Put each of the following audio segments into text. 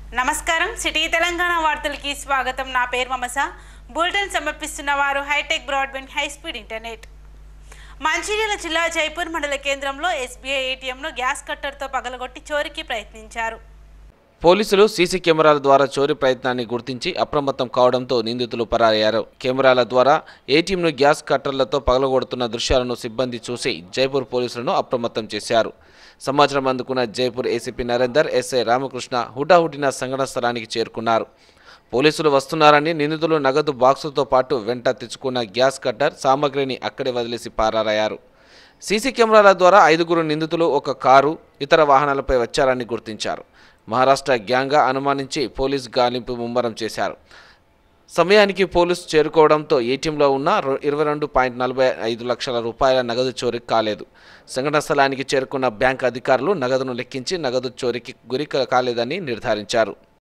నమస్కారం సిటీ తెలంగాణ వార్తలకి స్వాగతం నా పేరు మమస బులెటిన్ సమర్పిస్తున్న వారు hi tech broadband high speed internet Mancherial జిల్లా జైపూర్ మండల కేంద్రంలో ఎస్బీఐ ఏటీఎంను గ్యాస్ కట్టర్తో పగలగొట్టి చోరీకి ప్రయత్నించారు పోలీసులు సీసీ కెమెరాల ద్వారా చోరీ ప్రయత్నాన్ని గుర్తించి అప్రమత్తం కావడంతో నిందితులు పరారయ్యారు కెమెరాల ద్వారా ఏటీఎంను గ్యాస్ కట్టర్లతో పగలగొడుతున్న దృశ్యాలను సిబ్బంది చూసి జైపూర్ పోలీసులను అప్రమత్తం చేశారు సమాచారం అందుకున్న జైపూర్ ఏసీపీ నరేందర్ ఎస్ఐ రామకృష్ణ హుటాహుటిన సంఘటన స్థలానికి చేరుకున్నారు పోలీసులు వస్తున్నారని నిందితులు నగదు బాక్సులతో పాటు వెంట తెచ్చుకున్న గ్యాస్ కట్టర్ సామగ్రిని అక్కడే వదిలేసి పారారయ్యారు సీసీ కెమెరాల ద్వారా ఐదుగురు నిందితులు ఒక కారు ఇతర వాహనాలపై వచ్చారని గుర్తించారు మహారాష్ట్ర గ్యాంగ్గా అనుమానించి పోలీస్ గాలింపు ముమ్మరం చేశారు సమయానికి పోలీసు చేరుకోవడంతో ఏటీఎంలో ఉన్న రొ- ఇరవై రెండు పాయింట్ నలభై ఐదు లక్షల రూపాయల నగదు చోరీ కాలేదు సంఘటన స్థలానికి చేరుకున్న బ్యాంక్ అధికారులు నగదును లెక్కించి నగదు చోరీకి గురి కా- కాలేదని నిర్ధారించారు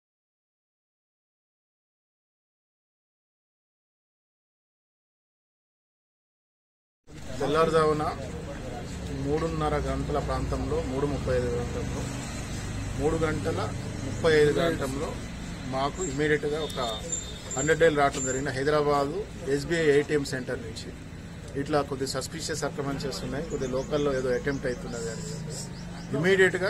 తెల్లారుజామున మూడున్నర గంటల ప్రాంతంలో మూడు ముప్పై ఐదు గంటల్లో మూడు గంటల ముప్పై ఐదు గంటల్లో మాకు ఇమీడియట్గా ఒక హండ్రెడ్ డేలు రావడం జరిగిన హైదరాబాదు ఎస్బీఐ ఏటీఎం సెంటర్ నుంచి ఇట్లా కొద్ది సస్పిషియస్ అక్రమణస్ ఉన్నాయి కొద్ది లోకల్లో ఏదో అటెంప్ట్ అవుతున్నది అని ఇమీడియట్గా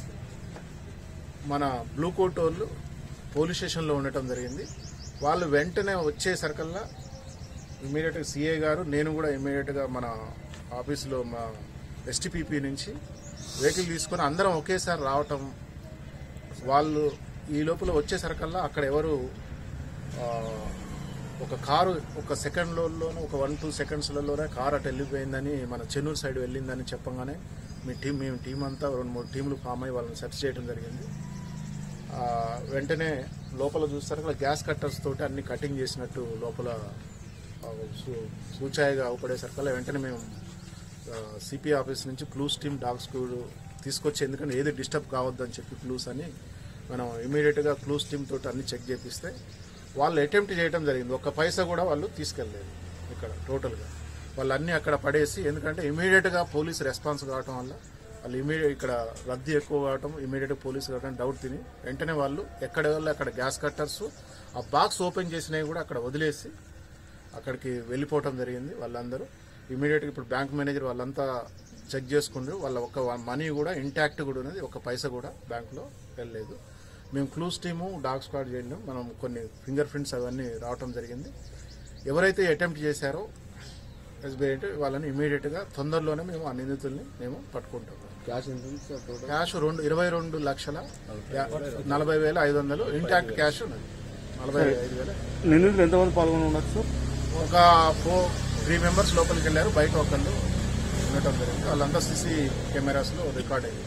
మన బ్లూ కోట్ వాళ్ళు పోలీస్ స్టేషన్లో ఉండటం జరిగింది వాళ్ళు వెంటనే వచ్చేసరికల్లా ఇమీడియట్గా సిఏ గారు నేను కూడా ఇమీడియట్గా మన ఆఫీస్లో మా ఎస్టీపీపీ నుంచి వెహికల్ తీసుకొని అందరం ఒకేసారి రావటం వాళ్ళు ఈ లోపల వచ్చేసరికల్లా అక్కడ ఎవరు ఆ, ఒక కారు ఒక సెకండ్లోనే ఒక వన్ టూ సెకండ్స్లలోనే కారు అటు వెళ్ళిపోయిందని మన చెన్నూరు సైడ్ వెళ్ళిందని చెప్పగానే మీ టీం మేము టీం అంతా రెండు మూడు టీంలు ఫామ్ అయ్యి వాళ్ళని సెర్చ్ చేయడం జరిగింది ఆ, వెంటనే లోపల చూస్తారు గ్యాస్ కట్టర్స్ తోటి అన్ని కటింగ్ చేసినట్టు లోపల ఆ, సూ- సూచాయిగా అవపడేసరికల్లా వెంటనే మేము సిపి ఆఫీస్ నుంచి క్లూస్ టీమ్ డాగ్ స్కూల్ తీసుకొచ్చి ఎందుకంటే ఏది డిస్టర్బ్ కావద్దని చెప్పి క్లూస్ అని మనం ఇమీడియట్గా క్లూస్ టీమ్ తోటి అన్ని చెక్ చేపిస్తే వాళ్ళు అటెంప్ట్ చేయడం జరిగింది ఒక్క పైసా కూడా వాళ్ళు తీసుకెళ్ళలేదు ఇక్కడ టోటల్గా వాళ్ళు అన్నీ అక్కడ పడేసి ఎందుకంటే ఇమీడియట్గా పోలీస్ రెస్పాన్స్ కావటం వల్ల వాళ్ళు ఇమీడియట్ ఇక్కడ రద్దీ ఎక్కువ కావటం ఇమీడియట్గా పోలీసు కావడం డౌట్ తిని వెంటనే వాళ్ళు ఎక్కడ వాళ్ళు అక్కడ గ్యాస్ కట్టర్స్ ఆ బాక్స్ ఓపెన్ చేసినవి కూడా అక్కడ వదిలేసి అక్కడికి వెళ్ళిపోవటం జరిగింది వాళ్ళందరూ ఇమీడియట్గా ఇప్పుడు బ్యాంక్ మేనేజర్ వాళ్ళంతా చెక్ చేసుకుంటారు వాళ్ళ ఒక మనీ కూడా ఇంటాక్ట్ కూడా ఉన్నది ఒక పైసా కూడా బ్యాంకులో వెళ్ళలేదు మేము క్లూస్ టీము డాగ్ స్క్వాడ్ చేయడం మనం కొన్ని ఫింగర్ ప్రింట్స్ అవన్నీ రావటం జరిగింది ఎవరైతే అటెంప్ట్ చేశారో ఎస్బీఐ అంటే వాళ్ళని ఇమీడియట్గా తొందరలోనే మేము ఆ నిందితుల్ని మేము పట్టుకుంటాం క్యాష్ రెండు ఇరవై రెండు లక్షల యా- నలభై వేల ఐదు వందలు ఇంటాక్ట్ క్యాష్ ఉన్నది నలభై ఐదు వేల నిందితులు ఎంతమంది పాల్గొని ఉండొచ్చు ఒక ఫోర్ త్రీ మెంబర్స్ లోపలికి వెళ్ళారు బయట ఒకళ్ళు ఉండటం జరిగింది వాళ్ళంతా సీసీ కెమెరాస్లో రికార్డ్ అయ్యింది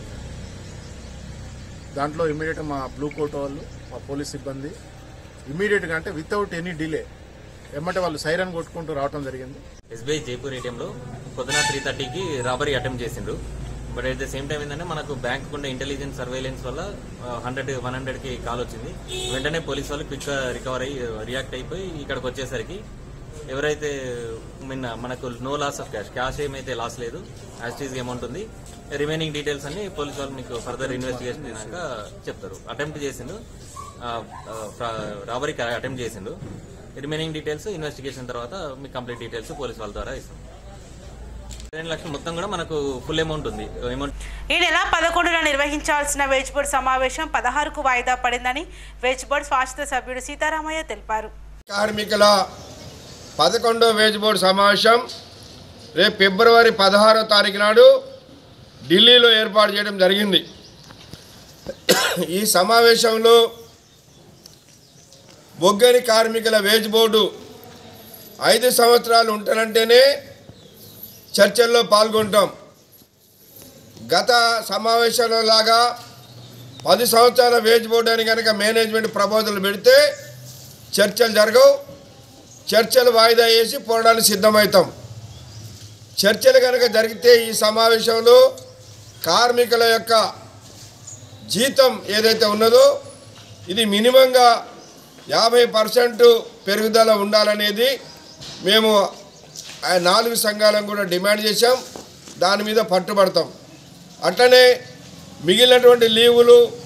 దాంట్లో ఇమీడియట్ మా బ్లూ కోట్ వాళ్ళు మా పోలీస్ సిబ్బంది ఇమీడియట్గా అంటే వితౌట్ ఎనీ డిలే ఎమ్మటే వాళ్ళు సైరన్ కొట్టుకుంటూ రావటం జరిగింది ఎస్బీఐ జైపూర్ ఏటీఎంలో పొద్దున త్రీ థర్టీకి రాబరీ అటెంప్ట్ చేసిండ్రు but at the same time ఏంటంటే మనకు బ్యాంక్ ఉండే ఇంటెలిజెన్స్ సర్వేలెన్స్ వల్ల హండ్రెడ్ వన్ హండ్రెడ్ కి కాల్ వచ్చింది వెంటనే పోలీస్ వాళ్ళు క్విక్ గా రికవర్ అయ్యి రియాక్ట్ అయిపోయి ఇక్కడికి వచ్చేసరికి ఎవరైతే మిన్న మనకు no loss of cash cash ఏమైతే లాస్ లేదు యాస్టీజ్ అమౌంట్ ఉంది రిమైనింగ్ డీటెయిల్స్ అన్ని పోలీస్ వాళ్ళు మీకు ఫర్దర్ ఇన్వెస్టిగేషన్ అయినాక చెప్తారు అటెంప్ట్ చేసిండు రాబరీకి అటెంప్ట్ చేసిండు రిమైనింగ్ డీటెయిల్స్ ఇన్వెస్టిగేషన్ తర్వాత మీకు కంప్లీట్ డీటెయిల్స్ పోలీస్ వాళ్ళ ద్వారా ఇస్తాం రెండు లక్షలు మొత్తం కూడా మనకు ఫుల్ అమౌంట్ ఉంది అమౌంట్ ఈ నెల పదకొండున నిర్వహించాల్సిన వెజ్ బోర్డ్ సమావేశం పదహారుకు వాయిదా పడిందని వెజ్ బోర్డ్ శాశ్వత సభ్యుడు సీతారామయ్య తెలిపారు కార్మికుల పదకొండో వేజ్ బోర్డు సమావేశం రేపు ఫిబ్రవరి పదహారో తారీఖు నాడు ఢిల్లీలో ఏర్పాటు చేయడం జరిగింది ఈ సమావేశంలో బొగ్గని కార్మికుల వేజ్ బోర్డు ఐదు సంవత్సరాలు ఉంటానంటేనే చర్చల్లో పాల్గొంటాం గత సమావేశంలో లాగా పది సంవత్సరాల వేజ్ బోర్డు అని కనుక మేనేజ్మెంట్ ప్రపోజల్ పెడితే చర్చలు జరగవు చర్చలు వాయిదా వేసి పోవడానికి సిద్ధమవుతాం చర్చలు కనుక జరిగితే ఈ సమావేశంలో కార్మికుల యొక్క జీతం ఏదైతే ఉన్నదో ఇది మినిమంగా యాభై పర్సెంట్ పెరుగుదల ఉండాలనేది మేము ఆ నాలుగు సంఘాలను కూడా డిమాండ్ చేశాం దాని మీద పట్టుబడతాం అట్లనే మిగిలినటువంటి లీవులు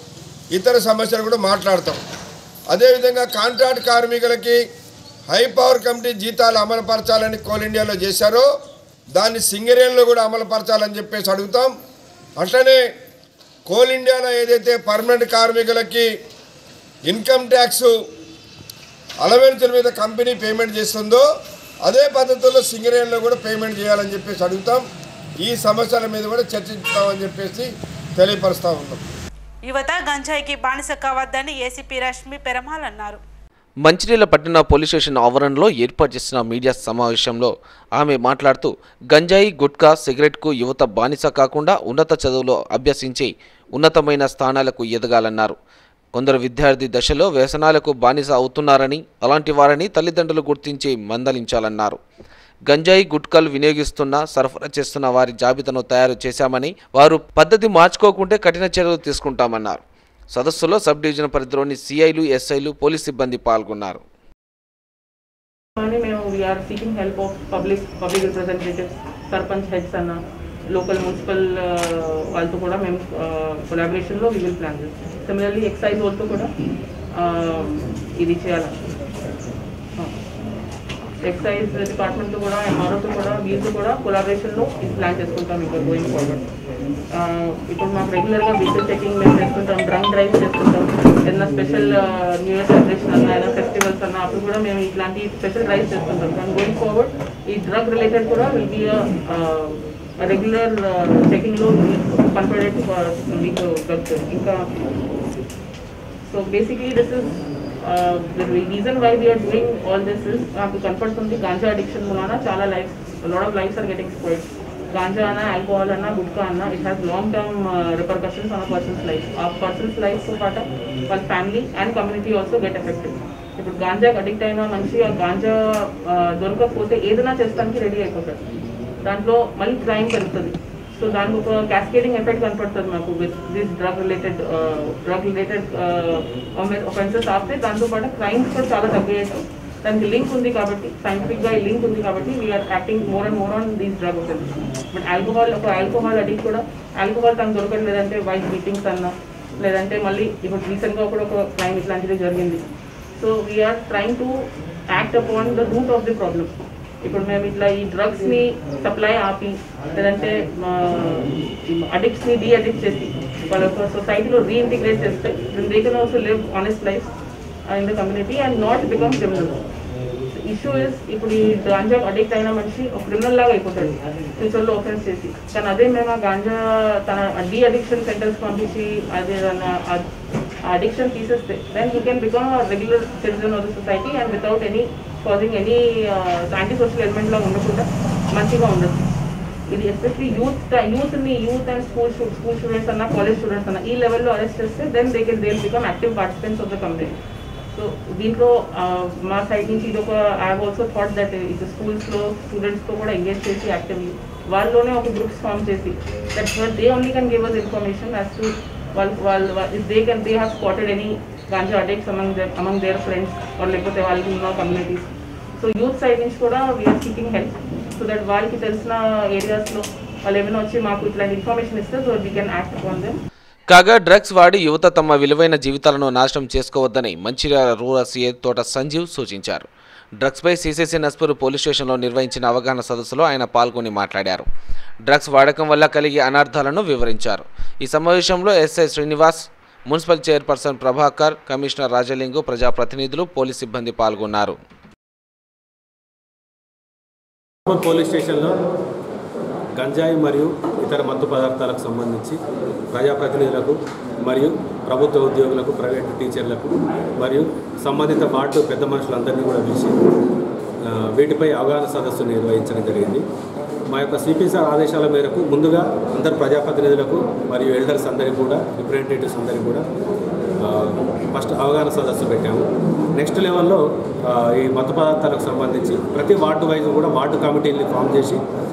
ఇతర సమస్యలు కూడా మాట్లాడతాం అదేవిధంగా కాంట్రాక్ట్ కార్మికులకి హై పవర్ కమిటీ జీతాలు అమలుపరచాలని కోల్ ఇండియాలో చేశారో దాన్ని సింగరేణిలో కూడా అమలుపరచాలని చెప్పేసి అడుగుతాం అట్లనే కోల్ ఇండియాలో ఏదైతే పర్మనెంట్ కార్మికులకి ఇన్కమ్ ట్యాక్స్ అలవెన్సుల మీద కంపెనీ పేమెంట్ చేస్తుందో అదే పద్ధతిలో సింగరేణిలో కూడా పేమెంట్ చేయాలని చెప్పేసి అడుగుతాం ఈ సమస్యల మీద కూడా చర్చిస్తామని చెప్పేసి తెలియపరుస్తూ ఉన్నాం యువత గంజాయికి బానిస కావద్దని ఏసీపీ రష్మి పెరమాల్ అన్నారు మంచిర్యాల పట్టణ పోలీస్ స్టేషన్ ఆవరణలో ఏర్పాటు చేసిన మీడియా సమావేశంలో ఆమె మాట్లాడుతూ గంజాయి గుట్కా సిగరెట్కు యువత బానిస కాకుండా ఉన్నత చదువులో అభ్యసించి ఉన్నతమైన స్థానాలకు ఎదగాలన్నారు కొందరు విద్యార్థి దశలో వ్యసనాలకు బానిస అవుతున్నారని అలాంటి వారిని తల్లిదండ్రులు గుర్తించి మందలించాలన్నారు గంజాయి గుట్కాలు వినియోగిస్తున్న సరఫరా చేస్తున్న వారి జాబితాను తయారు చేశామని వారు పద్ధతి మార్చుకోకుంటే కఠిన చర్యలు తీసుకుంటామన్నారు సదస్సులో సబ్ డివిజన్ పరిధిలోని సిఐలు ఎస్ఐలు పోలీస్ సిబ్బంది పాల్గొన్నారు కానీ మేము we're seeking help of public public representatives sarpanch heads అన్న లోకల్ మున్సిపల్ వాళ్ళతో కూడా మేము కొలాబరేషన్లో వీ విల్ ప్లాన్ చేస్తాం సిమిలర్లీ ఎక్సైజ్ వాళ్ళతో కూడా uh, ఇది చేయాలి ఎక్సైజ్ డిపార్ట్మెంట్తో కూడా ఎంఆర్ఓతో కూడా వీళ్ళతో కూడా కొలాబరేషన్లో ఇది ప్లాన్ చేసుకుంటాం ఇక్కడ గోయింగ్ ఫార్వర్డ్ ఇప్పుడు మాకు రెగ్యులర్గా వెహికల్ చెకింగ్ మేము చేస్తుంటాం డ్రంక్ డ్రైవ్ చేస్తుంటాం ఏదైనా స్పెషల్ న్యూ ఇయర్ సెలబ్రేషన్ అన్నా ఏదైనా ఫెస్టివల్స్ అన్నా అప్పుడు కూడా మేము ఇట్లాంటి స్పెషల్ డ్రైవ్స్ చేస్తుంటాం కానీ గోయింగ్ ఫార్వర్డ్ ఈ డ్రగ్ రిలేటెడ్ కూడా విల్ బి రెగ్యులర్ చెకింగ్లో కనపడేట్టు మీకు డ్రగ్స్ ఇంకా so basically this is the reason why we're doing all this is నాకు కనపడుతుంది గాంజా అడిక్షన్ మూలాన చాలా life lot of lifes are getting spoiled ganja అన్న ఆల్కహాల్ అన్న గుట్కా అన్న it has long term repercussions on persons life ఆ పర్సన్స్ లైఫ్తో పాటు వాళ్ళ family and community also get affected ఇప్పుడు గాంజాకి అడిక్ట్ అయిన మనిషి ఆ గాంజా దొరకకపోతే ఏదైనా చేస్తానికి రెడీ అయిపోతాడు దాంట్లో మళ్ళీ క్రైమ్ పెరుగుతుంది సో దానికి ఒక క్యాస్కేడింగ్ ఎఫెక్ట్ కనపడుతుంది మాకు with this drug related drug related offences ఆపితే దాంతో పాటు క్రైమ్స్ కూడా చాలా తగ్గాయి దానికి లింక్ ఉంది కాబట్టి సైంటిఫిక్ గా ఈ లింక్ ఉంది కాబట్టి we're acting more and more on these drug offences but alcohol ఒక ఆల్కహాల్ అడిక్ట్ కూడా ఆల్కహాల్ తనకు దొరకదు లేదంటే వైట్ మీటింగ్స్ అన్నా లేదంటే మళ్ళీ ఇప్పుడు రీసెంట్గా కూడా ఒక క్రైమ్ ఇట్లాంటిది జరిగింది so we're trying to act upon the root of the problem ఇప్పుడు మేము ఇట్లా ఈ డ్రగ్స్ ని సప్లై ఆపి లేదంటే అడిక్ట్స్ ని డీ అడిక్ట్ చేసి వాళ్ళ ఒక సొసైటీలో రీఇంటిగ్రేట్ చేస్తే they can also live honest life in the community and not become criminal issue is ఇప్పుడు ఈ గాంజా అడిక్ట్ అయిన మనిషి ఒక క్రిమినల్ లాగా అయిపోతాడు ఫ్యూచర్లో ఓపెన్స్ చేసి కానీ అదే మేము ఆ గాంజా తన డీ అడిక్షన్ సెంటర్స్ పంపించి అదే అడిక్షన్ తీసేస్తే then you can become regular citizen of the society and without any causing any anti social element లాగా ఉండకుండా మంచిగా ఉండదు ఇది ఎస్పెషలీ యూత్ యూత్ని youth and school school students అన్న కాలేజ్ స్టూడెంట్స్ అన్న ఈ లెవెల్లో అరెస్ట్ చేస్తే then they can they become active participants of the community so దీంట్లో ఆ, మా సైడ్ నుంచి ఇది ఒక I have also thought that ఇది స్కూల్స్లో స్టూడెంట్స్తో కూడా ఎంగేజ్ చేసి యాక్టివ్లీ వాళ్ళలోనే ఒక గ్రూప్స్ ఫామ్ చేసి that they only can give us information as to వాళ్ళు వాళ్ళు if they can they have spotted any ganja addicts among among their friends or లేకపోతే వాళ్ళకి ఉన్న కమ్యూనిటీస్ సో యూత్ సైడ్ నుంచి కూడా we're seeking help so that వాళ్ళకి తెలిసిన ఏరియాస్లో వాళ్ళు ఏమైనా వచ్చి మాకు ఇట్లాంటి ఇన్ఫర్మేషన్ ఇస్తే so we can act upon them కాగా డ్రగ్స్ వాడి యువత తమ విలువైన జీవితాలను నాశనం చేసుకోవద్దని మంచిర్యాల రూరల్ సీఏ తోట సంజీవ్ సూచించారు డ్రగ్స్పై సీసీసీ నస్పూర్ పోలీస్ స్టేషన్లో నిర్వహించిన అవగాహన సదస్సులో ఆయన పాల్గొని మాట్లాడారు డ్రగ్స్ వాడకం వల్ల కలిగే అనర్థాలను వివరించారు ఈ సమావేశంలో SI Srinivas municipal chairperson Prabhakar commissioner Rajalingu ప్రజాప్రతినిధులు పోలీస్ సిబ్బంది పాల్గొన్నారు నాగపూర్ పోలీస్ స్టేషన్లో గంజాయి మరియు ఇతర మత్తు పదార్థాలకు సంబంధించి ప్రజాప్రతినిధులకు మరియు ప్రభుత్వ ఉద్యోగులకు ప్రైవేట్ టీచర్లకు మరియు సంబంధిత వార్డు పెద్ద మనుషులందరినీ కూడా పిలిచి ఆ, వీటిపై అవగాహన సదస్సు నిర్వహించడం జరిగింది మా యొక్క సిపి సార్ ఆదేశాల మేరకు ముందుగా అందరు ప్రజాప్రతినిధులకు మరియు ఎల్డర్స్ అందరికీ కూడా రిప్రజెంటేటివ్స్ అందరికీ కూడా ఆ, ఫస్ట్ అవగాహన సదస్సు పెట్టాము నెక్స్ట్ లెవెల్లో ఆ, ఈ మత్తు పదార్థాలకు సంబంధించి ప్రతి వార్డు వైజ్ కూడా వార్డు కమిటీని ఫామ్ చేసి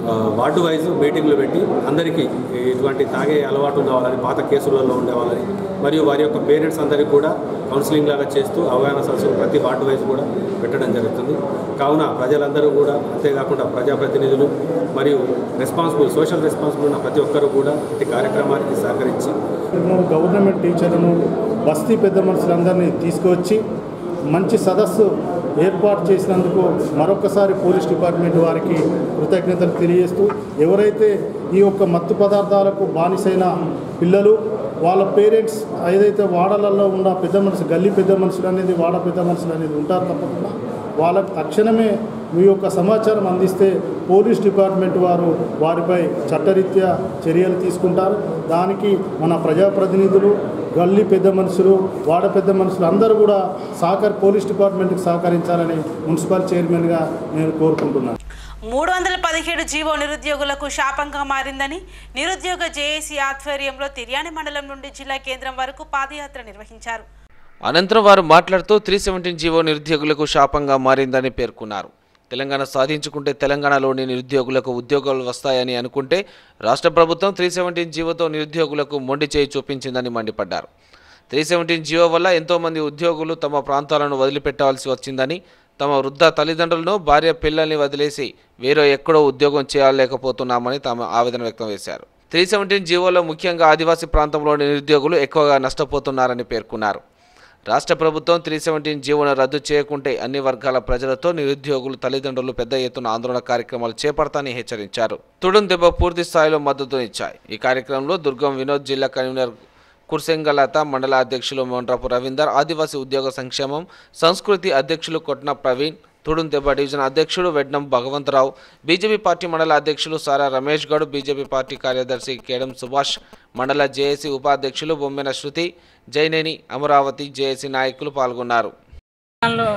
ఆ, వార్డు వైజ్ మీటింగ్లు పెట్టి అందరికీ ఇటువంటి తాగే అలవాటు ఉన్న వాళ్ళని పాత కేసులలో ఉండే వాళ్ళని మరియు వారి యొక్క పేరెంట్స్ అందరికీ కూడా కౌన్సిలింగ్ లాగా చేస్తూ అవగాహన సదస్సులు ప్రతి వార్డు వైజ్ కూడా పెట్టడం జరుగుతుంది కావున ప్రజలందరూ కూడా అంతేకాకుండా ప్రజాప్రతినిధులు మరియు రెస్పాన్సిబుల్ సోషల్ రెస్పాన్సిబుల్ ఉన్న ప్రతి ఒక్కరూ కూడా ఈ కార్యక్రమానికి సహకరించి గవర్నమెంట్ టీచర్లను బస్తీ పెద్ద మనుషులందరినీ తీసుకువచ్చి మంచి సదస్సు ఏర్పాటు చేసినందుకు మరొకసారి పోలీస్ డిపార్ట్మెంట్ వారికి కృతజ్ఞతలు తెలియజేస్తూ ఎవరైతే ఈ యొక్క మత్తు పదార్థాలకు బానిసైన పిల్లలు వాళ్ళ పేరెంట్స్ ఏదైతే వాడలలో ఉన్న పెద్ద మనుషులు గల్లీ పెద్ద మనుషులు అనేది వాడ పెద్ద మనుషులు అనేది ఉంటారు తప్పకుండా వాళ్ళకు తక్షణమే మీ యొక్క సమాచారం అందిస్తే పోలీస్ డిపార్ట్మెంట్ వారు వారిపై చట్టరీత్యా చర్యలు తీసుకుంటారు దానికి మన ప్రజాప్రతినిధులు గల్లీ పెద్ద మనుషులు వాడ పెద్ద మనుషులు అందరూ కూడా సహకరి పోలీస్ డిపార్ట్మెంట్కి సహకరించాలని మున్సిపల్ చైర్మన్గా నేను కోరుకుంటున్నాను మూడు వందల పదిహేడు జీవో నిరుద్యోగులకు శాపంగా మారిందని నిరుద్యోగ జేఏసీ ఆధ్వర్యంలో తిర్యాని మండలం నుండి జిల్లా కేంద్రం వరకు పాదయాత్ర నిర్వహించారు అనంతరం వారు మాట్లాడుతూ త్రీ సెవెంటీన్ జీవో నిరుద్యోగులకు శాపంగా మారిందని పేర్కొన్నారు తెలంగాణ సాధించుకుంటే తెలంగాణలోని నిరుద్యోగులకు ఉద్యోగాలు వస్తాయని అనుకుంటే రాష్ట్ర ప్రభుత్వం త్రీ సెవెంటీన్ జీవోతో నిరుద్యోగులకు మొండి చేయి చూపించిందని మండిపడ్డారు త్రీ సెవెంటీన్ జీవో వల్ల ఎంతోమంది ఉద్యోగులు తమ ప్రాంతాలను వదిలిపెట్టవలసి వచ్చిందని తమ వృద్ధ తల్లిదండ్రులను భార్య పిల్లల్ని వదిలేసి వేరే ఎక్కడో ఉద్యోగం చేయలేకపోతున్నామని తమ ఆవేదన వ్యక్తం చేశారు త్రీ సెవెంటీన్ జీవోలో ముఖ్యంగా ఆదివాసీ ప్రాంతంలోని నిరుద్యోగులు ఎక్కువగా నష్టపోతున్నారని పేర్కొన్నారు రాష్ట్ర ప్రభుత్వం త్రీ సెవెంటీన్ జీవోను రద్దు చేయకుంటే అన్ని వర్గాల ప్రజలతో నిరుద్యోగులు తల్లిదండ్రులు పెద్ద ఎత్తున ఆందోళన కార్యక్రమాలు చేపడతానని హెచ్చరించారు తుడుం దెబ్బ పూర్తి స్థాయిలో మద్దతునిచ్చాయి ఈ కార్యక్రమంలో దుర్గం వినోద్ జిల్లా కన్వీనర్ కుర్సెంగలత మండల అధ్యక్షులు మొండ్రపు రవీందర్ ఆదివాసీ ఉద్యోగ సంక్షేమం సంస్కృతి అధ్యక్షులు కొట్న ప్రవీణ్ తుడుం దెబ్బ డివిజన్ అధ్యక్షుడు వెడ్నం భగవంతరావు బీజేపీ పార్టీ మండల అధ్యక్షులు సారా రమేష్ గౌడ్ బీజేపీ పార్టీ కార్యదర్శి కేడం సుభాష్ మండల జేఏసీ ఉపాధ్యక్షులు బొమ్మెన శృతి జైనేని అమరావతి జేఏసీ నాయకులు పాల్గొన్నారు తెలంగాణలో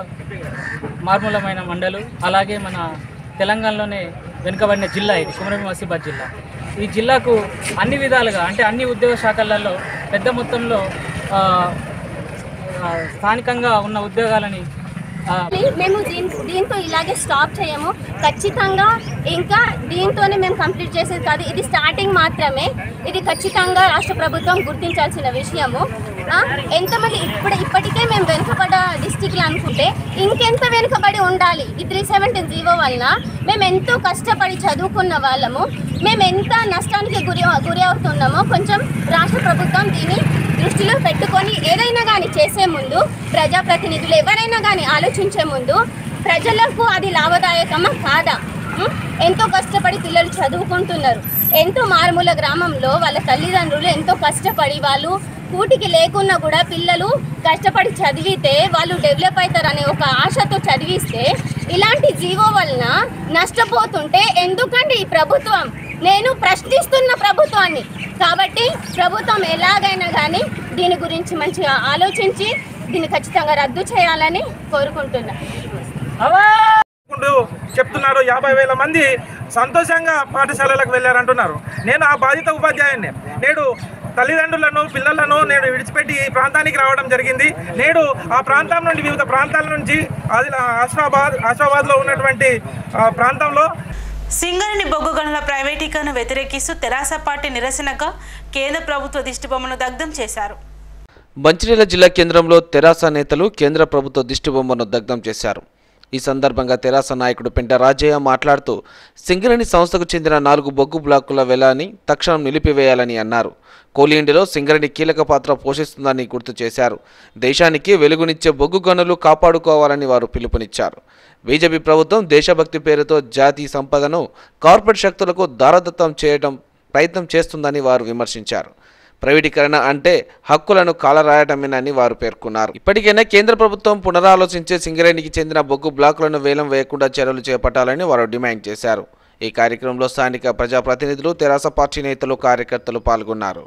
మార్మూలమైన మండలు అలాగే మన తెలంగాణలోనే వెనుకబడిన జిల్లా ఇది కుమరం ఆసిఫాబాద్ జిల్లా ఈ జిల్లాకు అన్ని విధాలుగా అంటే అన్ని ఉద్యోగ శాఖలలో పెద్ద మొత్తంలో ఆ, ఆ, స్థానికంగా ఉన్న ఉద్యోగాలని ఆ, మేము దీని దీంతో ఇలాగే స్టాప్ చేయము ఖచ్చితంగా ఇంకా దీంతోనే మేము కంప్లీట్ చేసేది కాదు ఇది స్టార్టింగ్ మాత్రమే ఇది ఖచ్చితంగా రాష్ట్ర ప్రభుత్వం గుర్తించాల్సిన విషయము ఆ, ఎంతమంది ఇప్పుడు ఇప్పటికే మేము వెనుకబడ్డ డిస్టిక్లు అనుకుంటే ఇంకెంత వెనుకబడి ఉండాలి ఈ త్రీ సెవెంటీన్ జీవో వలన మేము ఎంతో కష్టపడి చదువుకున్న వాళ్ళము మేము ఎంత నష్టానికి గురి గురి అవుతున్నామో కొంచెం రాష్ట్ర ప్రభుత్వం దీన్ని దృష్టిలో పెట్టుకొని ఏదైనా కానీ చేసే ముందు ప్రజాప్రతినిధులు ఎవరైనా కానీ ఆలోచించే ముందు ప్రజలకు అది లాభదాయకమా కాదా ఉం? ఎంతో కష్టపడి పిల్లలు చదువుకుంటున్నారు ఎంతో మారుమూల గ్రామంలో వాళ్ళ తల్లిదండ్రులు ఎంతో కష్టపడి వాళ్ళు కూటికి లేకున్నా కూడా పిల్లలు కష్టపడి చదివితే వాళ్ళు డెవలప్ అవుతారనే ఒక ఆశతో చదివిస్తే ఇలాంటి జీవో వలన నష్టపోతుంటే ఎందుకండి ఈ ప్రభుత్వం నేను ప్రశ్నిస్తున్న ప్రభుత్వాన్ని కాబట్టి ప్రభుత్వం ఎలాగైనా కానీ దీని గురించి మంచిగా ఆలోచించి దీన్ని ఖచ్చితంగా రద్దు చేయాలని కోరుకుంటున్నా అనుకుంటూ చెప్తున్నారు యాభై వేల మంది సంతోషంగా పాఠశాలలకు వెళ్ళారంటున్నారు నేను ఆ బాధిత ఉపాధ్యాయుడిని నేడు తల్లిదండ్రులను పిల్లలను నేను విడిచిపెట్టి ఈ ప్రాంతానికి రావడం జరిగింది నేడు ఆ ప్రాంతం నుండి వివిధ ప్రాంతాల నుంచి ఆది ఆసిఫాబాద్ ఆసిఫాబాద్లో ఉన్నటువంటి ఆ, ప్రాంతంలో సింగరేణి బొగ్గు గనుల ప్రైవేటీకరణ వ్యతిరేకిస్తూ తెరాస పార్టీ నిరసనగా కేంద్ర ప్రభుత్వ దిష్టిబొమ్మను దగ్ధం చేశారు మంచిర్యాల జిల్లా కేంద్రంలో తెరాస నేతలు కేంద్ర ప్రభుత్వ దిష్టిబొమ్మను దగ్ధం చేశారు ఈ సందర్భంగా తెరాస నాయకుడు పెంట రాజయ్య మాట్లాడుతూ సింగరేణి సంస్థకు చెందిన నాలుగు బొగ్గు బ్లాకుల వెలాన్ని తక్షణం నిలిపివేయాలని అన్నారు కోలి ఇండియాలో సింగరేణి కీలక పాత్ర పోషిస్తుందని గుర్తు చేశారు దేశానికి వెలుగునిచ్చే బొగ్గు గనులు కాపాడుకోవాలని వారు పిలుపునిచ్చారు బీజేపీ ప్రభుత్వం దేశభక్తి పేరుతో జాతీయ సంపదను కార్పొరేట్ శక్తులకు దారదత్తం చేయడం ప్రయత్నం చేస్తుందని వారు విమర్శించారు ప్రైవేటీకరణ అంటే హక్కులను కాలరాయటమేనని వారు పేర్కొన్నారు ఇప్పటికైనా కేంద్ర ప్రభుత్వం పునరాలోచించే సింగరేణికి చెందిన బొగ్గు బ్లాకులను వేలం వేయకుండా చర్యలు చేపట్టాలని వారు డిమాండ్ చేశారు ఈ కార్యక్రమంలో స్థానిక ప్రజాప్రతినిధులు తెరాస పార్టీ నేతలు కార్యకర్తలు పాల్గొన్నారు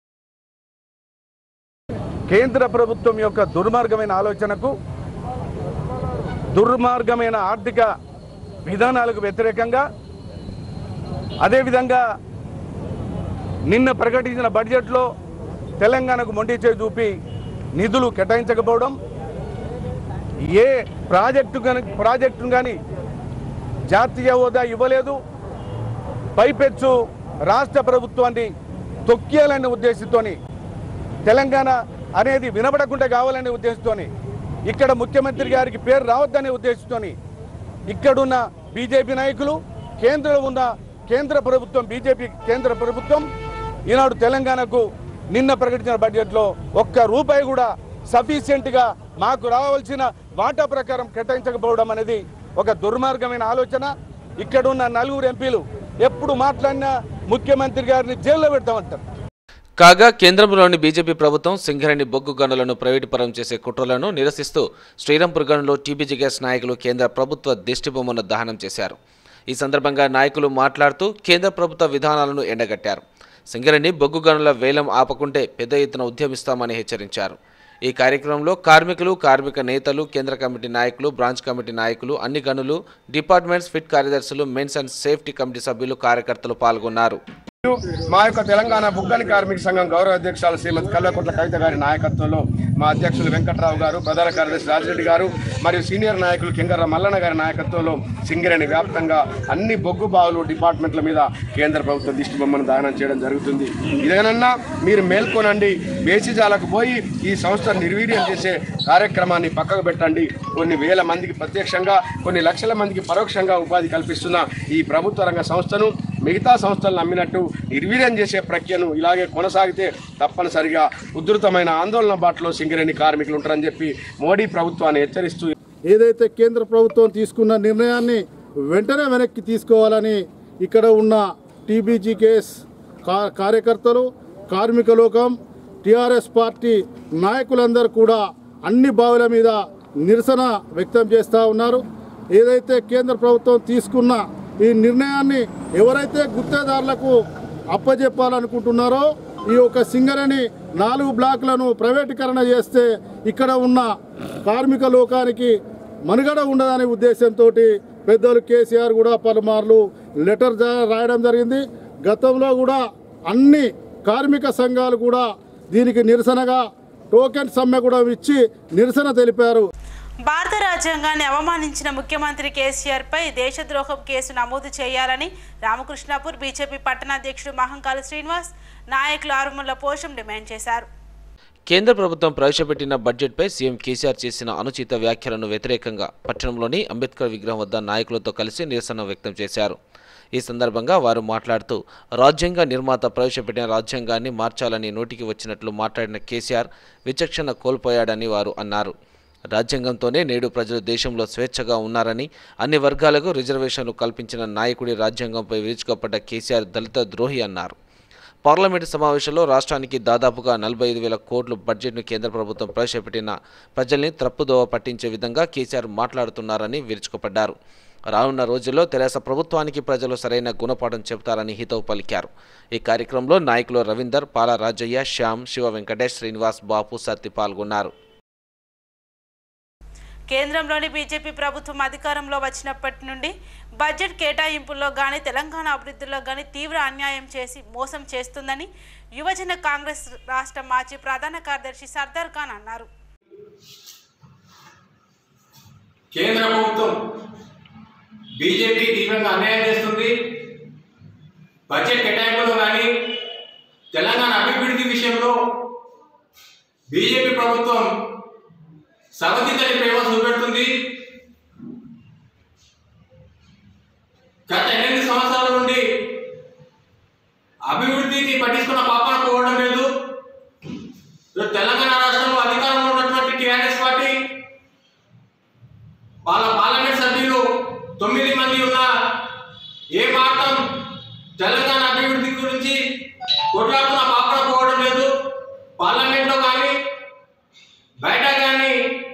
కేంద్ర ప్రభుత్వం యొక్క దుర్మార్గమైన ఆలోచనకు దుర్మార్గమైన ఆర్థిక విధానాలకు వ్యతిరేకంగా అదేవిధంగా నిన్న ప్రకటించిన బడ్జెట్లో తెలంగాణకు మొండి చేయి చూపి నిధులు కేటాయించకపోవడం ఏ ప్రాజెక్టు కానీ ప్రాజెక్టును కానీ జాతీయ హోదా ఇవ్వలేదు పైపెచ్చు రాష్ట్ర ప్రభుత్వాన్ని తొక్కేయాలనే ఉద్దేశంతోని తెలంగాణ అనేది వినబడకుండా కావాలనే ఉద్దేశంతోని ఇక్కడ ముఖ్యమంత్రి గారికి పేరు రావద్దనే ఉద్దేశంతోని ఇక్కడున్న బీజేపీ నాయకులు కేంద్రంలో ఉన్న కేంద్ర ప్రభుత్వం బీజేపీ కేంద్ర ప్రభుత్వం ఈనాడు తెలంగాణకు నిన్న ప్రకటించిన బడ్జెట్లో ఒక్క రూపాయి కూడా సఫిషియెంట్గా మాకు రావాల్సిన వాటా ప్రకారం కేటాయించకపోవడం అనేది ఒక దుర్మార్గమైన ఆలోచన ఇక్కడున్న నలుగురు ఎంపీలు ఎప్పుడు మాట్లాడినా ముఖ్యమంత్రి గారిని జైల్లో పెడతామంటారు కాగా కేంద్రంలోని బీజేపీ ప్రభుత్వం సింగరేణి బొగ్గు గనులను ప్రైవేటు పరం చేసే కుట్రలను నిరసిస్తూ శ్రీరాంపూర్ గనులో టీబీజీ గ్యాస్ నాయకులు కేంద్ర ప్రభుత్వ దిష్టిబొమ్మను దహనం చేశారు ఈ సందర్భంగా నాయకులు మాట్లాడుతూ కేంద్ర ప్రభుత్వ విధానాలను ఎండగట్టారు సింగరేణి బొగ్గు గనుల వేలం ఆపకుంటే పెద్ద ఎత్తున ఉద్యమిస్తామని హెచ్చరించారు ఈ కార్యక్రమంలో కార్మికులు కార్మిక నేతలు కేంద్ర కమిటీ నాయకులు బ్రాంచ్ కమిటీ నాయకులు అన్ని గనులు డిపార్ట్మెంట్స్ ఫిట్ కార్యదర్శులు మెన్స్ అండ్ సేఫ్టీ కమిటీ సభ్యులు కార్యకర్తలు పాల్గొన్నారు మా యొక్క తెలంగాణ బుగ్గని కార్మిక సంఘం గౌరవ అధ్యక్షురాలు శ్రీమతి కల్వకుంట్ల కవిత గారి నాయకత్వంలో మా అధ్యక్షులు వెంకట్రావు గారు ప్రధాన కార్యదర్శి రాజిరెడ్డి గారు మరియు సీనియర్ నాయకులు కింగర్ర మల్లన్న గారి నాయకత్వంలో సింగరేణి వ్యాప్తంగా అన్ని బొగ్గు బావులు డిపార్ట్మెంట్ల మీద కేంద్ర ప్రభుత్వం దిష్టి బొమ్మను దానం చేయడం జరుగుతుంది ఇదేనన్నా మీరు మేల్కొనండి బేసిజాలకు పోయి ఈ సంస్థ నిర్వీర్యం చేసే కార్యక్రమాన్ని పక్కకు పెట్టండి కొన్ని వేల మందికి ప్రత్యక్షంగా కొన్ని లక్షల మందికి పరోక్షంగా ఉపాధి కల్పిస్తున్న ఈ ప్రభుత్వ రంగ సంస్థను మిగతా సంస్థలను నమ్మినట్టు నిర్వీర్యం చేసే ప్రక్రియను ఇలాగే కొనసాగితే తప్పనిసరిగా ఉధృతమైన ఆందోళన బాటలో సింగరేణి కార్మికులు ఉంటారని చెప్పి మోడీ ప్రభుత్వాన్ని హెచ్చరిస్తూ ఏదైతే కేంద్ర ప్రభుత్వం తీసుకున్న నిర్ణయాన్ని వెంటనే వెనక్కి తీసుకోవాలని ఇక్కడ ఉన్న టీబీజీ కేస్ కా కార్యకర్తలు కార్మిక లోకం టీఆర్ఎస్ పార్టీ నాయకులందరూ కూడా అన్ని బావుల మీద నిరసన వ్యక్తం చేస్తూ ఉన్నారు ఏదైతే కేంద్ర ప్రభుత్వం తీసుకున్న ఈ నిర్ణయాన్ని ఎవరైతే గుత్తేదారులకు అప్పజెప్పాలనుకుంటున్నారో ఈ యొక్క సింగరేణి నాలుగు బ్లాకులను ప్రైవేటీకరణ చేస్తే ఇక్కడ ఉన్న కార్మిక లోకానికి మనుగడ ఉండదనే ఉద్దేశంతో పెద్దలు కేసీఆర్ కూడా పలుమార్లు లెటర్ జా- రాయడం జరిగింది గతంలో కూడా అన్ని కార్మిక సంఘాలు కూడా దీనికి నిరసనగా టోకెన్ సమ్మె కూడా ఇచ్చి నిరసన తెలిపారు భారత రాజ్యాంగాన్ని అవమానించిన ముఖ్యమంత్రి కేసీఆర్ పై దేశద్రోహం కేసు నమోదు చేయాలని రామకృష్ణాపూర్ బీజేపీ పట్టణాధ్యక్షుడు మహంకాళ శ్రీనివాస్ నాయకులు ఆరుముల పోషం డిమాండ్ చేశారు కేంద్ర ప్రభుత్వం ప్రవేశపెట్టిన బడ్జెట్పై సీఎం కేసీఆర్ చేసిన అనుచిత వ్యాఖ్యలను వ్యతిరేకంగా పట్టణంలోని అంబేద్కర్ విగ్రహం వద్ద నాయకులతో కలిసి నిరసన వ్యక్తం చేశారు ఈ సందర్భంగా వారు మాట్లాడుతూ రాజ్యాంగ నిర్మాత ప్రవేశపెట్టిన రాజ్యాంగాన్ని మార్చాలని నోటికి వచ్చినట్లు మాట్లాడిన కేసీఆర్ విచక్షణ కోల్పోయాడని వారు అన్నారు రాజ్యాంగంతోనే నేడు ప్రజలు దేశంలో స్వేచ్ఛగా ఉన్నారని అన్ని వర్గాలకు రిజర్వేషన్లు కల్పించిన నాయకుడి రాజ్యాంగంపై విరుచుకోపడ్డ కేసీఆర్ దళిత ద్రోహి అన్నారు పార్లమెంటు సమావేశంలో రాష్ట్రానికి దాదాపుగా నలభై ఐదు వేల కోట్ల బడ్జెట్ను కేంద్ర ప్రభుత్వం ప్రవేశపెట్టిన ప్రజల్ని తప్పుదోవ పట్టించే విధంగా కేసీఆర్ మాట్లాడుతున్నారని విరుచుకుపడ్డారు రానున్న రోజుల్లో తెరాస ప్రభుత్వానికి ప్రజలు సరైన గుణపాఠం చెబుతారని హితవు పలికారు ఈ కార్యక్రమంలో నాయకులు రవీందర్ పాల రాజయ్య శ్యామ్ శివ వెంకటేష్ శ్రీనివాస్ బాపు సత్తి పాల్గొన్నారు కేంద్రంలోని బీజేపీ ప్రభుత్వం అధికారంలో వచ్చినప్పటి నుండి బడ్జెట్ కేటాయింపుల్లో కానీ తెలంగాణ అభివృద్ధిలో కానీ తీవ్ర అన్యాయం చేసి మోసం చేస్తుందని యువజన కాంగ్రెస్ రాష్ట్ర మాజీ ప్రధాన కార్యదర్శి సర్దార్ ఖాన్ అన్నారు కేంద్ర ప్రభుత్వం బీజేపీ తీవ్రంగా అన్యాయం చేస్తుంది బడ్జెట్ కేటాయింపులో కానీ తెలంగాణ అభివృద్ధి విషయంలో బీజేపీ ప్రభుత్వం సవతితని ప్రేమ చూపెడుతుంది గత ఎనిమిది సంవత్సరాల నుండి అభివృద్ధికి పట్టించుకున్న పాపన పోవడం లేదు ఈరోజు తెలంగాణ రాష్ట్రంలో అధికారంలో ఉన్నటువంటి టీఆర్ఎస్ పార్టీ వాళ్ళ పార్లమెంట్ సభ్యులు తొమ్మిది మంది ఉన్న ఏ మాత్రం తెలంగాణ అభివృద్ధి గురించి కొట్లాడుతున్న పాపన పోవడం లేదు పార్లమెంట్లో కానీ బయట కానీ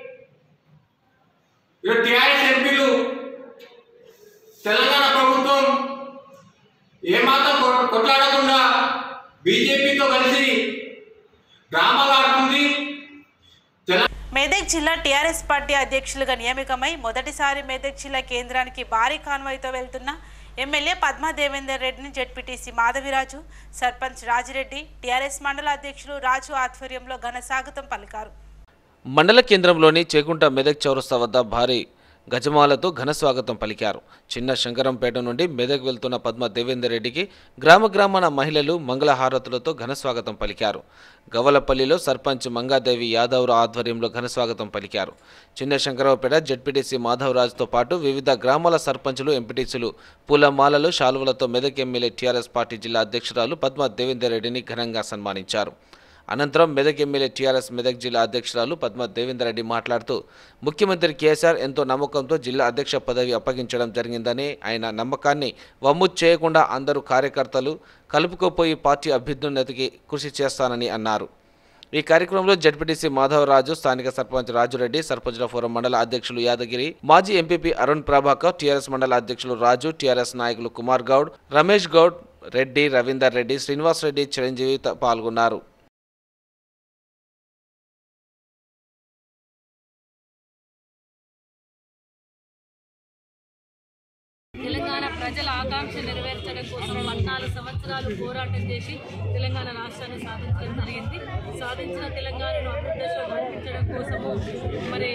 ఈరోజు టీఆర్ఎస్ ఎంపీలు తెలంగాణ ప్రభుత్వం ఏమాత్రం కొ- కొట్లాడకుండా బీజేపీతో కలిసి డ్రామాలు ఆడుతుంది మెదక్ జిల్లా టీఆర్ఎస్ పార్టీ అధ్యక్షులుగా నియమికమై మొదటిసారి మెదక్ జిల్లా కేంద్రానికి భారీ కాన్వాయ్తో వెళ్తున్న ఎమ్మెల్యే పద్మా దేవేందర్ రెడ్డిని జడ్పీటీసీ మాధవిరాజు సర్పంచ్ రాజిరెడ్డి టీఆర్ఎస్ మండల అధ్యక్షులు రాజు ఆధ్వర్యంలో ఘన స్వాగతం పలికారు మండల కేంద్రంలోని చేకుంట మెదక్ చౌరస్తా వద్ద భారీ గజమాలతో ఘన స్వాగతం పలికారు చిన్న శంకరంపేట నుండి మెదక్ వెళ్తున్న పద్మ దేవేందర్ రెడ్డికి గ్రామ గ్రామాన మహిళలు మంగళహారతులతో ఘన స్వాగతం పలికారు గవలపల్లిలో సర్పంచ్ మంగాదేవి యాదవ్ ఆధ్వర్యంలో ఘన స్వాగతం పలికారు చిన్న శంకరావుపేట జడ్పీటీసీ మాధవరాజుతో పాటు వివిధ గ్రామాల సర్పంచులు ఎంపీటీసీలు పూలమాలలు శాలువలతో మెదక్ ఎమ్మెల్యే టీఆర్ఎస్ పార్టీ జిల్లా అధ్యక్షురాలు పద్మ దేవేందర్ రెడ్డిని ఘనంగా సన్మానించారు అనంతరం మెదక్ ఎమ్మెల్యే టీఆర్ఎస్ మెదక్ జిల్లా అధ్యక్షురాలు పద్మ దేవేందర్ రెడ్డి మాట్లాడుతూ ముఖ్యమంత్రి కేసీఆర్ ఎంతో నమ్మకంతో జిల్లా అధ్యక్ష పదవి అప్పగించడం జరిగిందని ఆయన నమ్మకాన్ని వమ్ము చేయకుండా అందరూ కార్యకర్తలు కలుపుకోపోయి పార్టీ అభ్యున్నతికి కృషి చేస్తానని అన్నారు ఈ కార్యక్రమంలో జడ్పీటీసీ మాధవరాజు స్థానిక సర్పంచ్ రాజురెడ్డి సర్పంచుల ఫోరం మండల అధ్యక్షులు యాదగిరి మాజీ ఎంపీపీ అరుణ్ ప్రభాకర్ టీఆర్ఎస్ మండల అధ్యక్షులు రాజు టీఆర్ఎస్ నాయకులు కుమార్ గౌడ్ రమేష్ గౌడ్ రెడ్డి రవీందర్ రెడ్డి శ్రీనివాస్ రెడ్డి చిరంజీవి త- పాల్గొన్నారు తెలంగాణ ప్రజల ఆకాంక్ష నెరవేర్చడం కోసం పద్నాలుగు సంవత్సరాలు పోరాటం చేసి తెలంగాణ రాష్ట్రాన్ని సాధించడం జరిగింది సాధించిన తెలంగాణను అభివృద్ధిలో నడిపించడం కోసము మరి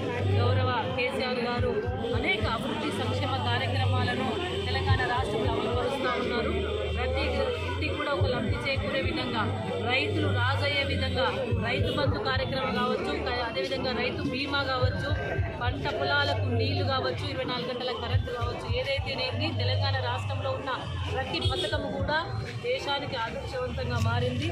గౌరవ కేసీఆర్ గారు అనేక అభివృద్ధి సంక్షేమ కార్యక్రమాలను తెలంగాణ రాష్ట్రంలో అమలుపరుస్తూ ఉన్నారు ప్రతి ఇంటికి కూడా ఒక లబ్ధి చేకూరే విధంగా రైతులు రాజయ్యే విధంగా రైతు బంధు కార్యక్రమం కావచ్చు క- అదేవిధంగా రైతు బీమా కావచ్చు పంట పొలాలకు నీళ్లు కావచ్చు ఇరవై నాలుగు గంటల కరెంటు కావచ్చు ఏదైతేనేమి తెలంగాణ రాష్ట్రంలో ఉన్న ప్రతి పథకం కూడా దేశానికి ఆదర్శవంతంగా మారింది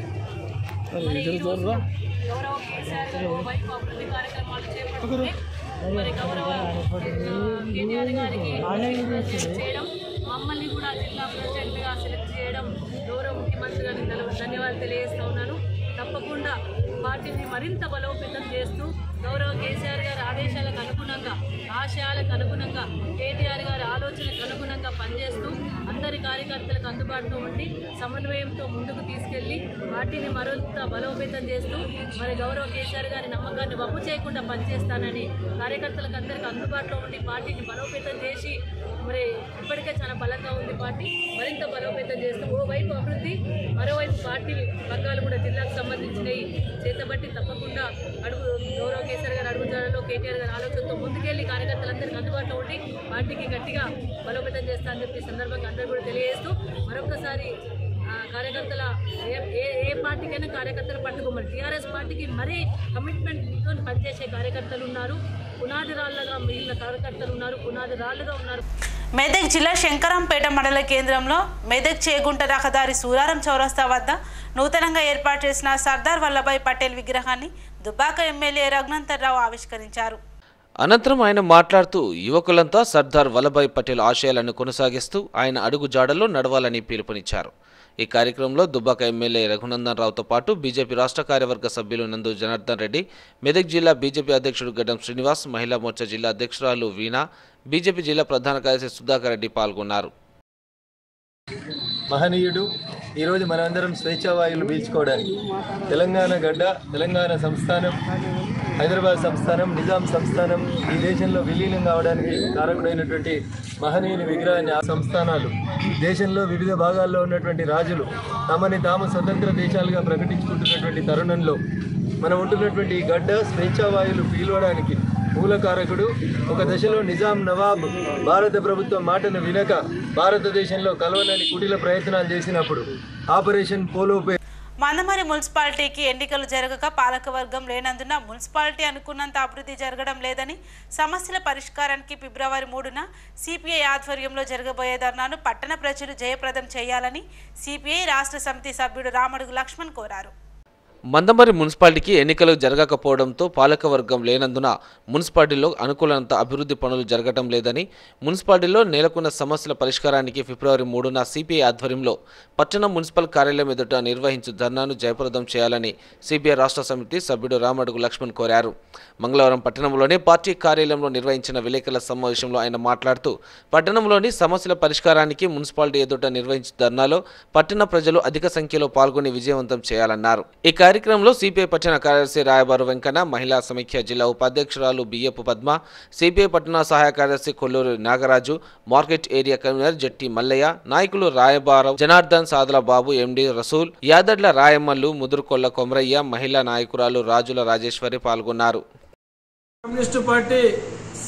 మరి ఈ రోజు గౌరవ కేసీఆర్ గారు ఓవైపు అభివృద్ధి కార్యక్రమాలు చేపడుతుంది మరి గౌరవ ఆ, కేటీఆర్ గారికి సెలెక్ట్ చేయడం మమ్మల్ని కూడా జిల్లా ప్రెసిడెంట్గా సెలెక్ట్ చేయడం గౌరవ ముఖ్యమంత్రి గారికి ధన్య- ధన్యవాదాలు తెలియజేస్తా ఉన్నాను తప్పకుండా పార్టీని మరింత బలోపేతం చేస్తూ గౌరవ కేసీఆర్ గారి ఆదేశాలకు అనుగుణంగా ఆశయాలకు అనుగుణంగా కేటీఆర్ గారి ఆలోచనకు అనుగుణంగా పనిచేస్తూ అందరి కార్యకర్తలకు అందుబాటులో ఉండి సమన్వయంతో ముందుకు తీసుకెళ్లి పార్టీని మరింత బలోపేతం చేస్తూ మరి గౌరవ కేసీఆర్ గారి నమ్మకాన్ని వమ్ము చేయకుండా పనిచేస్తానని కార్యకర్తలకు అందరికీ అందుబాటులో ఉండి పార్టీని బలోపేతం చేసి మరి ఇప్పటికే చాలా బలంగా ఉంది పార్టీ మరింత బలోపేతం చేస్తూ ఓవైపు అభివృద్ధి మరోవైపు పార్టీ వర్గాలు కూడా జిల్లాకు సంబంధించినవి చేతబట్టి తప్పకుండా అడుగు గౌరవ కేసీఆర్ గారు అడుగుజాడలో కేటీఆర్ గారి ఆలోచనతో ముందుకెళ్లి కార్యకర్తలందరికీ అందుబాటులో ఉండి పార్టీకి గట్టిగా బలోపేతం చేస్తా అని చెప్పి ఈ సందర్భంగా అందరూ కూడా తెలియజేస్తూ మరొకసారి ఆ, కార్యకర్తల ఏ ఏ ఏ పార్టీకైనా కార్యకర్తలు పట్టుకోమని టీఆర్ఎస్ పార్టీకి మరీ కమిట్మెంట్తో పనిచేసే కార్యకర్తలు ఉన్నారు పునాది రాళ్ళగా మిగిలిన కార్యకర్తలు ఉన్నారు పునాది రాళ్ళుగా ఉన్నారు మెదక్ జిల్లా శంకరంపేట మండల కేంద్రంలో మెదక్ చేగుంట రహదారి సూరారం చౌరస్తా వద్ద నూతనంగా ఏర్పాటు చేసిన సర్దార్ వల్లభాయ్ పటేల్ విగ్రహాన్ని దుబ్బాక ఎమ్మెల్యే రఘునంతరావు ఆవిష్కరించారు అనంతరం ఆయన మాట్లాడుతూ యువకులంతా సర్దార్ వల్లభాయ్ పటేల్ ఆశయాలను కొనసాగిస్తూ ఆయన అడుగు జాడల్లో నడవాలని పిలుపునిచ్చారు ఈ కార్యక్రమంలో దుబ్బాక ఎమ్మెల్యే రఘునందన్ రావుతో పాటు బీజేపీ రాష్ట్ర కార్యవర్గ సభ్యులు నందు జనార్దన్ రెడ్డి మెదక్ జిల్లా బీజేపీ అధ్యక్షుడు గడ్డం శ్రీనివాస్ మహిళా మోర్చా జిల్లా అధ్యక్షురాలు వీణా బీజేపీ జిల్లా ప్రధాన కార్యదర్శి సుధాకర్ రెడ్డి పాల్గొన్నారు మహనీయుడు ఈరోజు మనందరం స్వేచ్ఛావాయువులు పీల్చుకోవడానికి తెలంగాణ గడ్డ తెలంగాణ సంస్థానం హైదరాబాద్ సంస్థానం నిజాం సంస్థానం ఈ దేశంలో విలీనం కావడానికి కారకుడైనటువంటి మహనీయుని విగ్రహాన్ని ఆ సంస్థానాలు దేశంలో వివిధ భాగాల్లో ఉన్నటువంటి రాజులు తమని తాము స్వతంత్ర దేశాలుగా ప్రకటించుకుంటున్నటువంటి తరుణంలో మనం ఉంటున్నటువంటి ఈ గడ్డ స్వేచ్ఛావాయువులు పీలవడానికి మూలకారకుడు ఒక దశలో నిజాం నవాబ్ భారత ప్రభుత్వం మాటను వినక భారతదేశంలో కలవనని కుటిల ప్రయత్నాలు చేసినప్పుడు ఆపరేషన్ పోలోపై మందమరి మున్సిపాలిటీకి ఎన్నికలు జరగక పాలకవర్గం లేనందున మున్సిపాలిటీ అనుకున్నంత అభివృద్ధి జరగడం లేదని సమస్యల పరిష్కారానికి ఫిబ్రవరి మూడున సిపిఐ ఆధ్వర్యంలో జరగబోయే ధర్నాను పట్టణ ప్రజలు జయప్రదం చేయాలని సిపిఐ రాష్ట్ర సమితి సభ్యుడు రామడుగు లక్ష్మణ్ కోరారు మందమరి మున్సిపాలిటీకి ఎన్నికలు జరగకపోవడంతో పాలకవర్గం లేనందున మున్సిపాలిటీలో అనుకూలంత అభివృద్ధి పనులు జరగటం లేదని మున్సిపాలిటీలో నెలకొన్న సమస్యల పరిష్కారానికి ఫిబ్రవరి మూడున సిపిఐ ఆధ్వర్యంలో పట్టణ మున్సిపల్ కార్యాలయం ఎదుట నిర్వహించు ధర్నాను జయప్రదం చేయాలని సిపిఐ రాష్ట్ర సమితి సభ్యుడు రామడుగు లక్ష్మణ్ కోరారు మంగళవారం పట్టణంలోని పార్టీ కార్యాలయంలో నిర్వహించిన విలేకరుల సమావేశంలో ఆయన మాట్లాడుతూ పట్టణంలోని సమస్యల పరిష్కారానికి మున్సిపాలిటీ ఎదుట నిర్వహించు ధర్నాలో పట్టణ ప్రజలు అధిక సంఖ్యలో పాల్గొని విజయవంతం చేయాలన్నారు ఈ కార్యక్రమంలో సిపిఐ పట్టణ కార్యదర్శి రాయబారు వెంకన్న మహిళా సమైక్య జిల్లా ఉపాధ్యక్షురాలు బియ్యపు పద్మ సిపిఐ పట్టణ సహాయ కార్యదర్శి Kolluru Nagaraju market area convener Jatti Mallaiah నాయకులు రాయబారం జనార్దన్ సాదల బాబు ఎండి రసూల్ యాదడ్ల రాయమ్మల్లు ముదురుకొల్ల కొమరయ్య మహిళా నాయకురాలు రాజుల రాజేశ్వరి పాల్గొన్నారు కమ్యూనిస్టు పార్టీ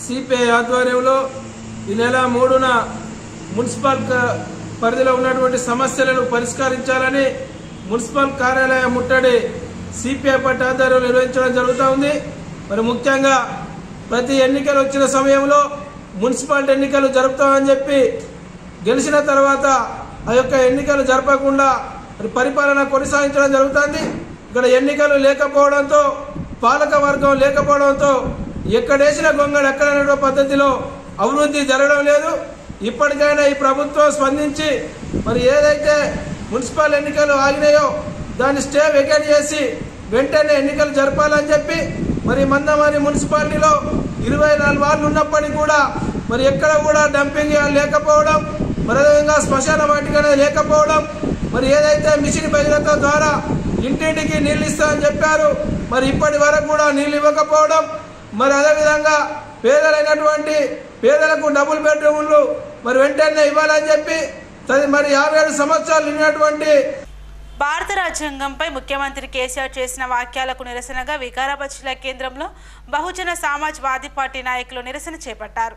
సిపిఐ ఆధ్వర్యంలో ఈ నెల మూడున మున్సిపల్ క- పరిధిలో ఉన్నటువంటి సమస్యలను పరిష్కరించాలని మున్సిపల్ కార్యాలయ ముట్టడి సిపిఐ పార్టీ ఆధ్వర్యంలో నిర్వహించడం జరుగుతూ ఉంది మరి ముఖ్యంగా ప్రతి ఎన్నికలు వచ్చిన సమయంలో మున్సిపాలిటీ ఎన్నికలు జరుపుతామని చెప్పి గెలిచిన తర్వాత ఆ యొక్క ఎన్నికలు జరపకుండా మరి పరిపాలన కొనసాగించడం జరుగుతుంది ఇక్కడ ఎన్నికలు లేకపోవడంతో పాలక వర్గం లేకపోవడంతో ఎక్కడేసిన గొంగడు ఎక్కడైన పద్ధతిలో అభివృద్ధి జరగడం లేదు ఇప్పటికైనా ఈ ప్రభుత్వం స్పందించి మరి ఏదైతే మున్సిపల్ ఎన్నికలు ఆగినాయో దాన్ని స్టే వెకేట్ చేసి వెంటనే ఎన్నికలు జరపాలని చెప్పి మరి మందమారి మున్సిపాలిటీలో ఇరవై నాలుగు వార్డులు ఉన్నప్పటికీ కూడా మరి ఎక్కడ కూడా డంపింగ్ యార్డ్ లేకపోవడం మరి అదేవిధంగా శ్మశాన వాటిక అనేది లేకపోవడం మరి ఏదైతే మిషన్ భగీరథ ద్వారా ఇంటింటికి నీళ్ళు ఇస్తామని చెప్పారు మరి ఇప్పటి వరకు కూడా నీళ్ళు ఇవ్వకపోవడం మరి అదేవిధంగా పేదలైనటువంటి పేదలకు డబుల్ బెడ్రూమ్లు మరి వెంటనే ఇవ్వాలని చెప్పి తది- మరి యాభై ఏడు సంవత్సరాలు నిన్నటువంటి భారత రాజ్యాంగంపై ముఖ్యమంత్రి కేసీఆర్ చేసిన వాక్యాలకు నిరసనగా వికారాబాద్ జిల్లా కేంద్రంలో బహుజన సమాజ్వాదీ పార్టీ నాయకులు నిరసన చేపట్టారు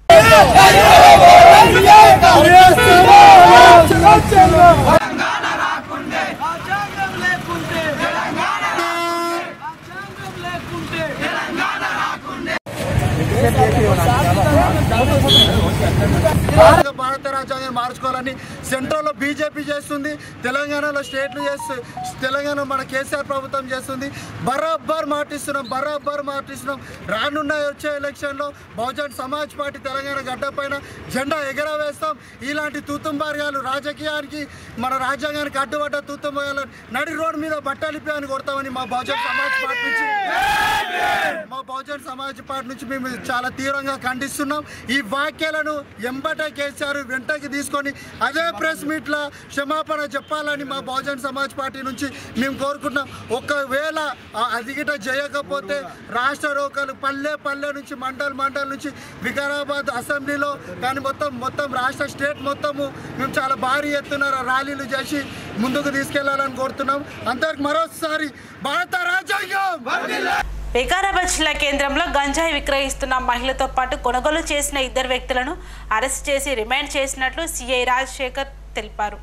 భారత రాజ్యాంగాన్ని మార్చుకోవాలని సెంట్రల్లో బీజేపీ చేస్తుంది తెలంగాణలో స్టేట్లు చేస్తు తెలంగాణ మన కేసీఆర్ ప్రభుత్వం చేస్తుంది బరాబర్ మాటిస్తున్నాం బరాబర్ మాటిస్తున్నాం రానున్న వచ్చే ఎలక్షన్లో బహుజన్ సమాజ్ పార్టీ తెలంగాణ గడ్డ పైన జెండా ఎగరవేస్తాం ఇలాంటి తూతుంబార్యాలు రాజకీయానికి మన రాజ్యాంగానికి అడ్డుపడ్డ తూతుంబార్యాలు నడి రోడ్డు మీద బట్టలిపి అని కొడతామని మా బహుజన్ సమాజ్ పార్టీ నుంచి మా బహుజన్ సమాజ్ పార్టీ నుంచి మేము చాలా తీవ్రంగా ఖండిస్తున్నాం ఈ వాక్యాలను ఎంబటే కేసీఆర్ వెంటకి తీసుకొని అదే ప్రెస్ మీట్లో క్షమాపణ చెప్పాలని మా బహుజన్ సమాజ్ పార్టీ నుంచి మేము కోరుకుంటున్నాం ఒకవేళ ఆ అది గిట చేయకపోతే రాష్ట్ర రోకలు పల్లె పల్లె నుంచి మండల్ మండల్ నుంచి వికారాబాద్ అసెంబ్లీలో కానీ మొత్తం మొత్తం రాష్ట్ర స్టేట్ మొత్తము మేము చాలా భారీ ఎత్తున ర్యాలీలు చేసి ముందుకు తీసుకెళ్లాలని కోరుతున్నాం అందరికి మరోసారి భారత రాజ్యాంగం వికారాబాద్ జిల్లా కేంద్రంలో గంజాయి విక్రయిస్తున్న మహిళతో పాటు కొనుగోలు చేసిన ఇద్దరు వ్యక్తులను అరెస్ట్ చేసి రిమాండ్ చేసినట్లు సిఐ రాజశేఖర్ తెలిపారు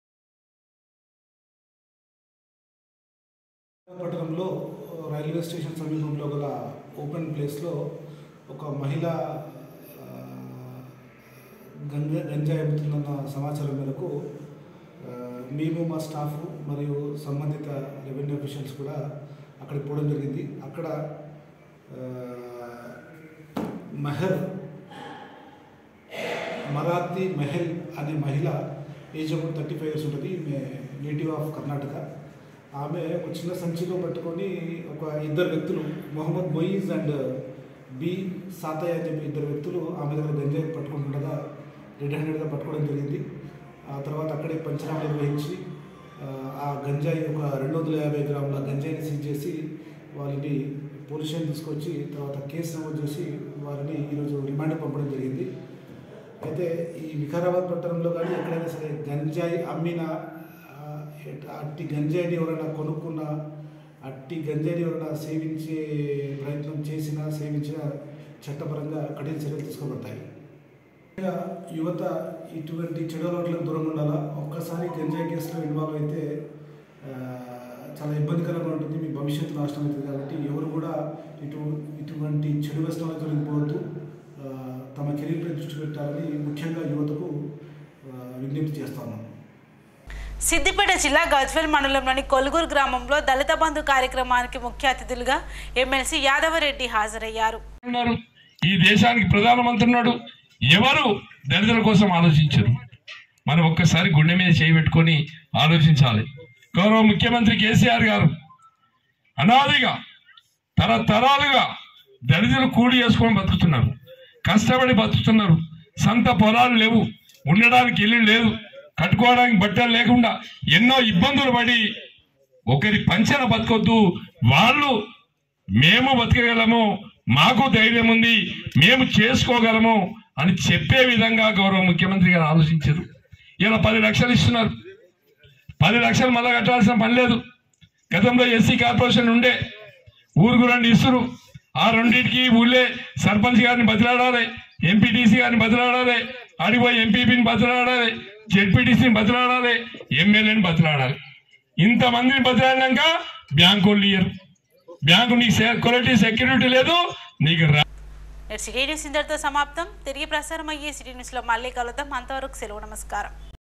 పట్టణంలో రైల్వే స్టేషన్ సమీపంలో గల ఓపెన్ ప్లేస్లో ఒక మహిళ ఆ, గంజా గంజాయి అమ్ముతుందన్న సమాచారం మేరకు ఆ, మేము మా స్టాఫ్ మరియు సంబంధిత రెవెన్యూ అఫీషియల్స్ కూడా అక్కడికి పోవడం జరిగింది అక్కడ ఆ, మెహర్ మరాఠీ మెహల్ అనే మహిళ age about thirty five years ఉంటుంది ఈమె నేటివ్ ఆఫ్ కర్ణాటక ఆమె ఒక చిన్న సంచిలో పట్టుకొని ఒక ఇద్దరు వ్యక్తులు మొహమ్మద్ మొయీజ్ అండ్ బి సాతయ్య అని చెప్పి ఇద్దరు వ్యక్తులు ఆమె దగ్గర గంజాయి పట్టుకుంటుండగా రెడ్ హ్యాండెడ్గా పట్టుకోవడం జరిగింది ఆ తర్వాత అక్కడే పంచనామా నిర్వహించి ఆ, ఆ గంజాయి ఒక రెండు వందల యాభై గ్రాముల గంజాయిని సీజ్ చేసి వాళ్ళని పోలీస్ స్టేషన్ తీసుకొచ్చి తర్వాత కేసు నమోదు చేసి వారిని ఈరోజు రిమాండ్ పంపడం జరిగింది అయితే ఈ వికారాబాద్ పట్టణంలో కానీ ఎక్కడైనా సరే గంజాయి అమ్మిన ఆ, ఎట్- అట్టి గంజాయిని ఎవరైనా కొనుక్కున్నా అట్టి గంజాయిని ఎవరైనా సేవించే ప్రయత్నం చేసినా సేవించినా చట్టపరంగా కఠిన చర్యలు తీసుకోబడతాయి ముఖ్యంగా యువత ఇటువంటి చెడు అలవాట్లకు దూరంగా ఉండాలా ఒక్కసారి గంజాయి కేసులో ఇన్వాల్వ్ అయితే ఆ, చాలా ఇబ్బందికరంగా ఉంటుంది మీ భవిష్యత్తు నాశనం అవుతుంది కాబట్టి ఎవరు కూడా ఇటు ఇటువంటి చెడు వ్యసనాలకు తొలగిపోవద్దు ఆ, తమ కెరీర్పై దృష్టి పెట్టాలని ముఖ్యంగా యువతకు ఆ, విజ్ఞప్తి చేస్తాను సిద్దిపేట జిల్లా గజ్వెల్ మండలంలోని కొలుగూరు గ్రామంలో దళిత బంధు కార్యక్రమానికి ముఖ్య అతిథులుగా ఎమ్మెల్సీ యాదవరెడ్డి హాజరయ్యారు ఉన్నారు ఈ దేశానికి ప్రధానమంత్రి ఉన్నాడు ఎవరు దళితుల కోసం ఆలోచించరు మనం ఒక్కసారి గుండె మీద చేయి పెట్టుకొని ఆలోచించాలి గౌరవ ముఖ్యమంత్రి కేసీఆర్ గారు అనాదిగా తరతరాలుగా దళితులు కూడి చేసుకొని బతుకుతున్నారు కష్టపడి బతుకుతున్నారు సొంత పొలాలు లేవు ఉండడానికి ఇల్లు లేదు కట్టుకోవడానికి బట్టలు లేకుండా ఎన్నో ఇబ్బందులు పడి ఒకరి పంచన బతకొద్దు వాళ్ళు మేము బతకగలము మాకు ధైర్యం ఉంది మేము చేసుకోగలము అని చెప్పే విధంగా గౌరవ ముఖ్యమంత్రి గారు ఆలోచించారు ఇలా పది లక్షలు ఇస్తున్నారు పది లక్షలు మళ్ళా కట్టాల్సిన పని లేదు గతంలో ఎస్సీ కార్పొరేషన్ ఉండే ఊరుకు రెండు ఇస్తురు ఆ రెండింటికి ఊళ్ళే సర్పంచ్ గారిని బతిలాడాలి ఎంపీటీసీ గారిని బతిలాడాలి ఆడిపోయి ఎంపీపీని బతిలాడాలి జెడ్పీటీసీని బతిలాడాలి ఎమ్మెల్యేని బతిలాడాలి ఇంతమందిని బతిలాడినాక బ్యాంకు వాళ్ళు ఇయ్యరు బ్యాంకు నీకు క్వాలిటీ సెక్యూరిటీ లేదు నీకు రా నేడు సిటీ న్యూస్ ఇంతటితో సమాప్తం తిరిగి ప్రసారం అయ్యే సిటీ న్యూస్లో మళ్ళీ కలుద్దాం అంతవరకు సెలవు నమస్కారం